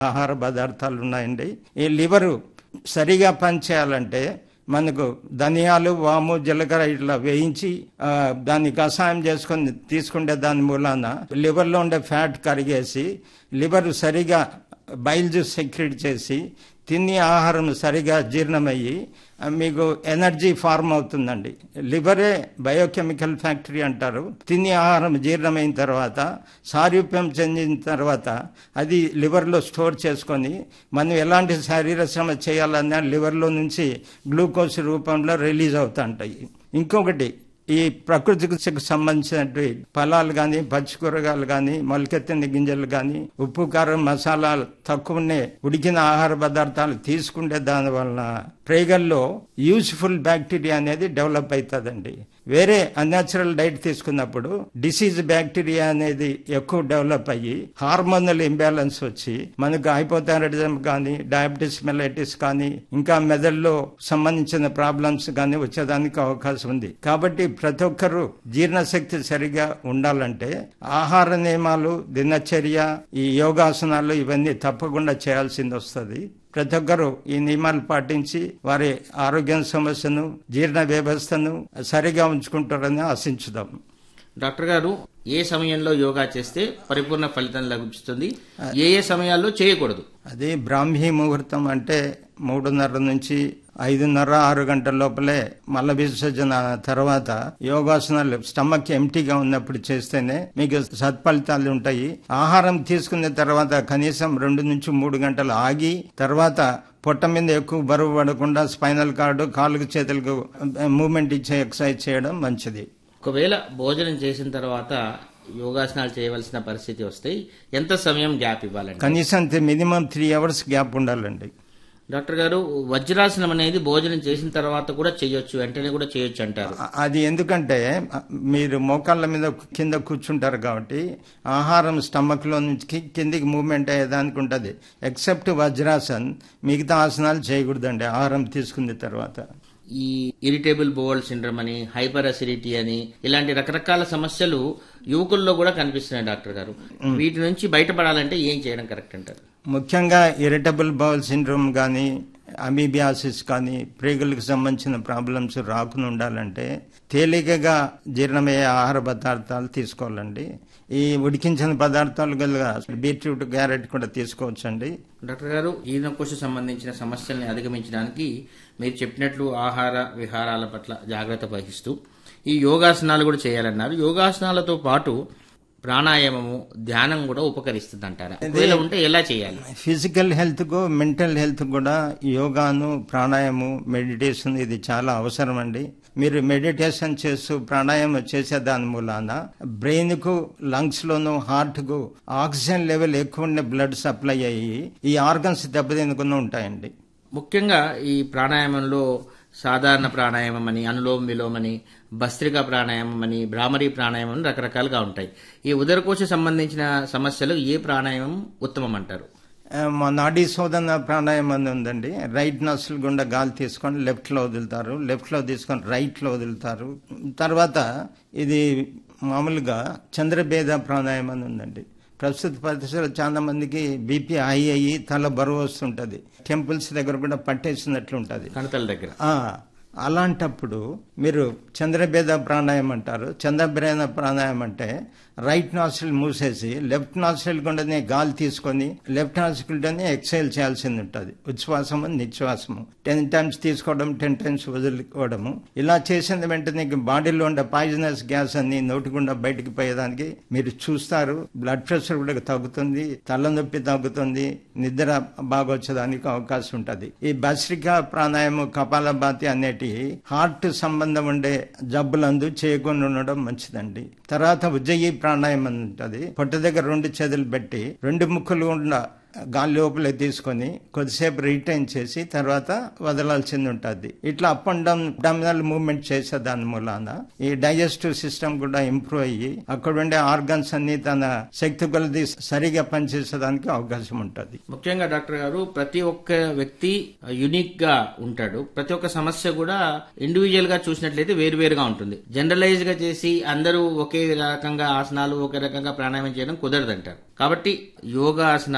ఆహార పదార్థాలు ఉన్నాయండి ఈ లివరు సరిగా పనిచేయాలంటే మనకు ధనియాలు వాము జీలకర్ర ఇట్లా వేయించి ఆ, దాన్ని కషాయం చేసుకొని తీసుకుంటే దాని మూలాన లివర్లో ఉండే ఫ్యాట్ కరిగేసి లివర్ సరిగా బైల్ జ్యూస్ సెక్రెట్ చేసి తిని ఆహారం సరిగా జీర్ణమయ్యి ఆ, మీకు ఎనర్జీ ఫార్మ్ అవుతుందండి లివరే బయోకెమికల్ ఫ్యాక్టరీ అంటారు తిని ఆహారం జీర్ణమైన తర్వాత సారూప్యం చెందిన తర్వాత అది లివర్లో స్టోర్ చేసుకొని మనం ఎలాంటి శరీర శ్రమ చేయాలన్నా లివర్లో నుంచి గ్లూకోజ్ రూపంలో రిలీజ్ అవుతుంటాయి ఇంకొకటి ఈ ప్రకృతికి సంబంధించినటువంటి ఫలాలు కానీ పచ్చి కూరగాయలు కానీ మొలకెత్తిన గింజలు కానీ ఉప్పు కారం మసాలాలు తక్కువనే ఉడికిన ఆహార పదార్థాలు తీసుకుంటే దాని వలన ప్రేగల్లో యూస్ఫుల్ బ్యాక్టీరియా అనేది డెవలప్ అవుతుందండి వేరే అన్యాచురల్ డైట్ తీసుకున్నప్పుడు డిసీజ్ బ్యాక్టీరియా అనేది ఎక్కువ డెవలప్ అయ్యి హార్మోనల్ ఇంబ్యాలెన్స్ వచ్చి మనకు హైపోథైరాయిడిజం కానీ డయాబెటీస్ మెలైటిస్ కానీ ఇంకా మెదడులో సంబంధించిన ప్రాబ్లమ్స్ కానీ వచ్చేదానికి అవకాశం ఉంది కాబట్టి ప్రతి ఒక్కరూ జీర్ణశక్తి సరిగా ఉండాలంటే ఆహార నియమాలు దినచర్య ఈ యోగాసనాలు ఇవన్నీ తప్పకుండా చేయాల్సింది వస్తుంది ప్రతి ఒక్కరూ ఈ నియమాలు పాటించి వారి ఆరోగ్య సమస్యను జీర్ణ వ్యవస్థను సరిగా ఉంచుకుంటారని ఆశించుదాం డాక్టర్ గారు ఏ సమయంలో యోగా చేస్తే పరిపూర్ణ ఫలితం లభిస్తుంది ఏ ఏ సమయాల్లో చేయకూడదు అది బ్రాహ్మీ ముహూర్తం అంటే మూడున్నర నుంచి ఐదున్నర ఆరు గంటల లోపలే మల విసర్జన తర్వాత యోగాసనాలు స్టమక్ ఎంటీగా ఉన్నప్పుడు చేస్తేనే మీకు సత్ఫలితాలు ఉంటాయి ఆహారం తీసుకున్న తర్వాత కనీసం రెండు నుంచి మూడు గంటలు ఆగి తర్వాత పొట్ట మీద ఎక్కువ బరువు పడకుండా స్పైనల్ కార్డు కాళ్ళకు చేతులకు మూమెంట్ ఇచ్చే ఎక్సర్సైజ్ చేయడం మంచిది ఒకవేళ భోజనం చేసిన తర్వాత యోగాసనాలు చేయవలసిన పరిస్థితి వస్తే ఎంత సమయం గ్యాప్ ఇవ్వాలండి కనీసం మినిమం త్రీ అవర్స్ గ్యాప్ ఉండాలండి డాక్టర్ గారు వజ్రాసనం అనేది భోజనం చేసిన తర్వాత కూడా చేయొచ్చు వెంటనే కూడా చేయొచ్చు అంటారు అ- అది ఎందుకంటే అ, మీరు మోకాళ్ళ మీద కింద కూర్చుంటారు కాబట్టి ఆహారం స్టమక్ లో నుంచి కి- కిందికి మూవ్మెంట్ అయ్యేదానికి ఉంటుంది ఎక్సెప్ట్ వజ్రాసన్ మిగతా ఆసనాలు చేయకూడదండి ఆహారం తీసుకున్న తర్వాత ఈ ఇరిటేబుల్ బోవల్ సిండ్రమ్ అని హైపర్ అసిడిటీ అని ఇలాంటి రకరకాల సమస్యలు యువకుల్లో కూడా కనిపిస్తున్నాయి డాక్టర్ గారు వీటి నుంచి బయటపడాలంటే ఏం చేయడం కరెక్ట్ అంటారు ముఖ్యంగా ఇరిటబుల్ బౌల్ సిండ్రోమ్ కానీ అమీబియాసిస్ కానీ ప్రేగులకు సంబంధించిన ప్రాబ్లమ్స్ రాకుండా ఉండాలంటే తేలికగా జీర్ణమయ్యే ఆహార పదార్థాలు తీసుకోవాలండి ఈ ఉడికించిన పదార్థాలు గల బీట్రూట్ క్యారెట్ కూడా తీసుకోవచ్చండి డాక్టర్ గారు జీర్ణకోశ సంబంధించిన సమస్యల్ని అధిగమించడానికి మీరు చెప్పినట్లు ఆహార విహారాల పట్ల జాగ్రత్త వహిస్తూ ఈ యోగాసనాలు కూడా చేయాలన్నారు యోగాసనాలతో పాటు ప్రాణాయామము ధ్యానం కూడా ఉపకరిస్తుంది అంటారా ఒకవేళ ఉంటే ఎలా చేయాలి ఫిజికల్ హెల్త్ కు మెంటల్ హెల్త్ కూడా యోగాను ప్రాణాయామం మెడిటేషన్ ఇది చాలా అవసరం అండి మీరు మెడిటేషన్ చేస్తూ ప్రాణాయామం చేసే దాని మూలాన బ్రెయిన్ కు లంగ్స్ లోను హార్ట్ కు ఆక్సిజన్ లెవెల్ ఎక్కువ ఉండే బ్లడ్ సప్లై అయ్యి ఈ ఆర్గన్స్ దెబ్బతినకుండా ఉంటాయండి ముఖ్యంగా ఈ ప్రాణాయామంలో సాధారణ ప్రాణాయామం అని అనులోమ విలోమ అని భస్త్రికా ప్రాణాయామం అని భ్రామరీ ప్రాణాయామం అని రకరకాలుగా ఉంటాయి ఈ ఉదరకోశ సంబంధించిన సమస్యలు ఏ ప్రాణాయామం ఉత్తమం అంటారు ఆ, మా నాడీ శోధన ప్రాణాయామం అని ఉందండి రైట్ నస్సులు గుండా గాలి తీసుకొని లెఫ్ట్ లో వదులుతారు లెఫ్ట్ లో తీసుకొని రైట్ లో వదులుతారు తర్వాత ఇది మామూలుగా చంద్రభేద ప్రాణాయామం అని ఉందండి ప్రస్తుత పరిస్థితుల్లో చాలా మందికి బీపీ హై అయ్యి తల బరువు వస్తుంటది టెంపుల్స్ దగ్గర కూడా పట్టేసినట్లు ఉంటది కణతల దగ్గర ఆ, అలాంటప్పుడు మీరు చంద్రభేద ప్రాణాయామం అంటారు చంద్రభేద ప్రాణాయామం అంటే రైట్ నాస్ట్రిల్ మూసేసి లెఫ్ట్ నాస్ట్రిల్ గుండానే గాలి తీసుకొని లెఫ్ట్ నాస్ట్రిల్తోనే ఎక్సైల్ చేయాల్సింది ఉంటుంది ఉచ్ఛ్వాసము నిశ్వాసము టెన్ టైమ్స్ తీసుకోవడం టెన్ టైమ్స్ వదులుకోవడము ఇలా చేసిన వెంటనే బాడీలో ఉండే పాయిజనస్ గ్యాస్ అన్ని నోటి గుండా బయటికి పోయేదానికి మీరు చూస్తారు బ్లడ్ ప్రెషర్ కూడా తగ్గుతుంది తలనొప్పి తగ్గుతుంది నిద్ర బాగా వచ్చేదానికి అవకాశం ఉంటుంది ఈ భస్రిక ప్రాణాయామం కపాలభాతి అనేటి హార్ట్ సంబంధం ఉండే జబ్బులందు చేయకుండా ఉండడం మంచిదండి తర్వాత ఉజ్జయి ప్రాణాయామం ఉంటుంది పొట్ట దగ్గర రెండు చేతులు పెట్టి రెండు ముక్కులు గుండా గాలి లోపల తీసుకొని కొద్దిసేపు రిటైన్ చేసి తర్వాత వదలాల్సింది ఉంటుంది ఇట్లా up and down abdominal movement చేసే దాని మూలాన ఈ డైజెస్టివ్ సిస్టమ్ కూడా ఇంప్రూవ్ అయ్యి అక్కడ ఉండే ఆర్గన్స్ అన్ని తన శక్తి కొలది సరిగా పనిచేసేదానికి అవకాశం ఉంటుంది ముఖ్యంగా డాక్టర్ గారు ప్రతి ఒక్క వ్యక్తి యునిక్ గా ఉంటాడు ప్రతి ఒక్క సమస్య కూడా ఇండివిజువల్ గా చూసినట్లయితే వేరువేరుగా ఉంటుంది జనరలైజ్ గా చేసి అందరూ ఒకే రకంగా ఆసనాలు ఒకే రకంగా ప్రాణాయామం చేయడం కుదరదంటారు కాబట్టి యోగా ఆసనాలు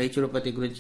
నేచురోపతి గురించి